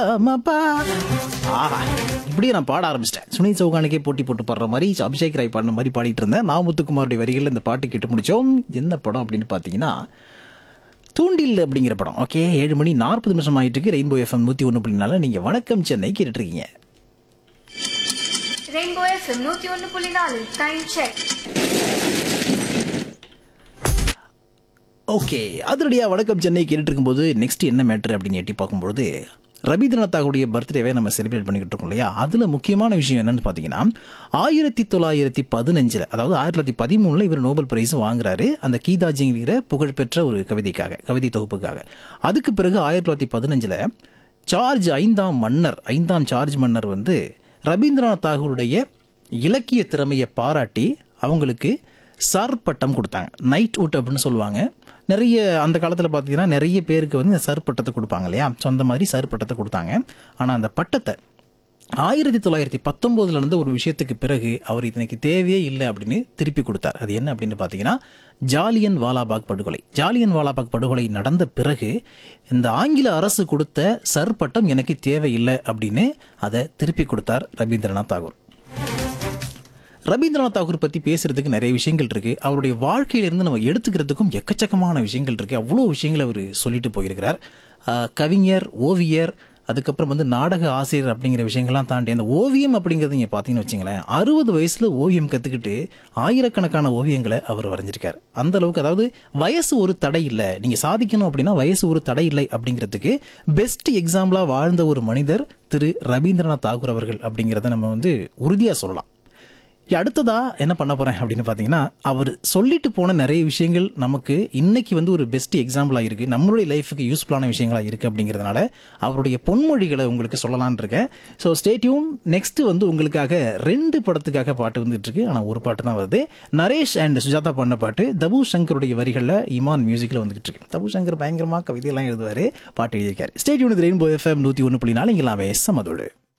ஆமாப்பா. ஆஹா இப்படியே நான் பாட ஆரம்பிச்சிட்டேன் சுனில் சௌகானுக்கே போட்டி போட்டு பாடுற மாதிரி அபிஷேக் ராய் பாடின மாதிரி பாடிட்டு இருந்தேன் நான் முத்துக்குமாருடைய வரிகளில் இந்த பாட்டு கேட்டு முடிச்சோம் என்ன படம் அப்படின்னு பார்த்தீங்கன்னா தூண்டில் அப்படிங்கிற படம் ஓகே ஏழு மணி நாற்பது நிமிஷம் ஆயிட்டு இருக்கு ரெயின்போ எஃப்எம் நூற்றி ஒன்று புள்ளினால நீங்கள் வணக்கம் சென்னை கேட்டுட்டு இருக்கீங்க ரெயின்போ எஃப்எம் நூத்தி ஒன்னு புள்ளி நாலு டைம் செக் ஓகே அதிரடியா வணக்கம் சென்னை கேட்டுட்டு இருக்கும்போது நெக்ஸ்ட் என்ன மேட்ரு அப்படின்னு எட்டி பார்க்கும்போது ரவீந்திரநாத் தாகூருடைய பர்த்டேவை நம்ம செலிப்ரேட் பண்ணிக்கிட்டு இருக்கோம் இல்லையா அதில் முக்கியமான விஷயம் என்னன்னு பார்த்தீங்கன்னா ஆயிரத்தி தொள்ளாயிரத்தி பதினஞ்சில் அதாவது ஆயிரத்தி தொள்ளாயிரத்தி பதிமூணில் இவர் நோபல் பிரைஸ் வாங்குறாரு அந்த கீதாஜிங்கிற புகழ்பெற்ற ஒரு கவிதைக்காக கவிதை தொகுப்புக்காக அதுக்கு பிறகு ஆயிரத்தி தொள்ளாயிரத்தி பதினஞ்சில் சார்ஜ் ஐந்தாம் மன்னர் ஐந்தாம் சார்ஜ் மன்னர் வந்து ரவீந்திரநாத் தாகூருடைய இலக்கிய திறமையை பாராட்டி அவங்களுக்கு சர் பட்டம் கொடுத்தாங்க நைட் அவுட் அப்படின்னு சொல்லுவாங்க நிறைய அந்த காலத்தில் பார்த்தீங்கன்னா நிறைய பேருக்கு வந்து இந்த சர் பட்டத்தை கொடுப்பாங்க இல்லையா ஸோ அந்த மாதிரி சர் பட்டத்தை கொடுத்தாங்க ஆனால் அந்த பட்டத்தை ஆயிரத்தி தொள்ளாயிரத்தி பத்தொம்போதுல இருந்து ஒரு விஷயத்துக்கு பிறகு அவர் இதனைக்கு தேவையே இல்லை அப்படின்னு திருப்பி கொடுத்தார் அது என்ன அப்படின்னு பார்த்தீங்கன்னா ஜாலியன் வாலாபாக் படுகொலை ஜாலியன் வாலாபாக் படுகொலை நடந்த பிறகு இந்த ஆங்கில அரசு கொடுத்த சர் பட்டம் எனக்கு தேவையில்லை அப்படின்னு அதை திருப்பி கொடுத்தார் ரவீந்திரநாத் தாகூர் ரவீந்திரநாத் தாகூர் பற்றி பேசுறதுக்கு நிறைய விஷயங்கள் இருக்கு அவருடைய வாழ்க்கையிலிருந்து நம்ம எடுத்துக்கிறதுக்கும் எக்கச்சக்கமான விஷயங்கள் இருக்கு அவ்வளோ விஷயங்களை அவர் சொல்லிட்டு போயிருக்கிறார் ஆஹ் கவிஞர் ஓவியர் அதுக்கப்புறம் வந்து நாடக ஆசிரியர் அப்படிங்கிற விஷயங்கள்லாம் தாண்டி அந்த ஓவியம் அப்படிங்கிறது நீங்கள் பார்த்தீங்கன்னு வச்சுங்களேன் அறுபது வயசில் ஓவியம் கற்றுக்கிட்டு ஆயிரக்கணக்கான ஓவியங்களை அவர் வரைஞ்சிருக்கார் அந்த அளவுக்கு அதாவது வயசு ஒரு தடை இல்லை நீங்கள் சாதிக்கணும் அப்படின்னா வயசு ஒரு தடை இல்லை அப்படிங்கிறதுக்கு பெஸ்ட் எக்ஸாம்பிளாக வாழ்ந்த ஒரு மனிதர் திரு ரவீந்திரநாத் தாகூர் அவர்கள் அப்படிங்கிறத நம்ம வந்து உறுதியாக சொல்லலாம் அடுத்ததா என்ன பண்ண போறேன் அப்படின்னு பார்த்தீங்கன்னா அவர் சொல்லிட்டு போன நிறைய விஷயங்கள் நமக்கு இன்னைக்கு வந்து ஒரு பெஸ்ட் எக்ஸாம்பிளாக இருக்கு நம்மளுடைய லைஃபுக்கு யூஸ்ஃபுல்லான விஷயங்களா இருக்கு அப்படிங்கிறதுனால அவருடைய பொன்மொழிகளை உங்களுக்கு சொல்லலாம்னு இருக்கேன் ஸோ ஸ்டேட்யூன் நெக்ஸ்ட் வந்து உங்களுக்காக ரெண்டு படத்துக்காக பாட்டு வந்துட்டு இருக்கு ஆனால் ஒரு பாட்டு தான் வருது நரேஷ் அண்ட் சுஜாதா பண்ண பாட்டு தபு சங்கருடைய வரிகளில் இமான் மியூசிக்கில் வந்துகிட்டு இருக்கு தபு சங்கர் பயங்கரமாக கவிதையெல்லாம் எழுதுவார் பாட்டு எழுதியிருக்காரு ஸ்டேட்யூன் ரெயின்போ எஃப்எம் நூற்றி ஒன்று புள்ளி நாலு இங்கே சமதோடு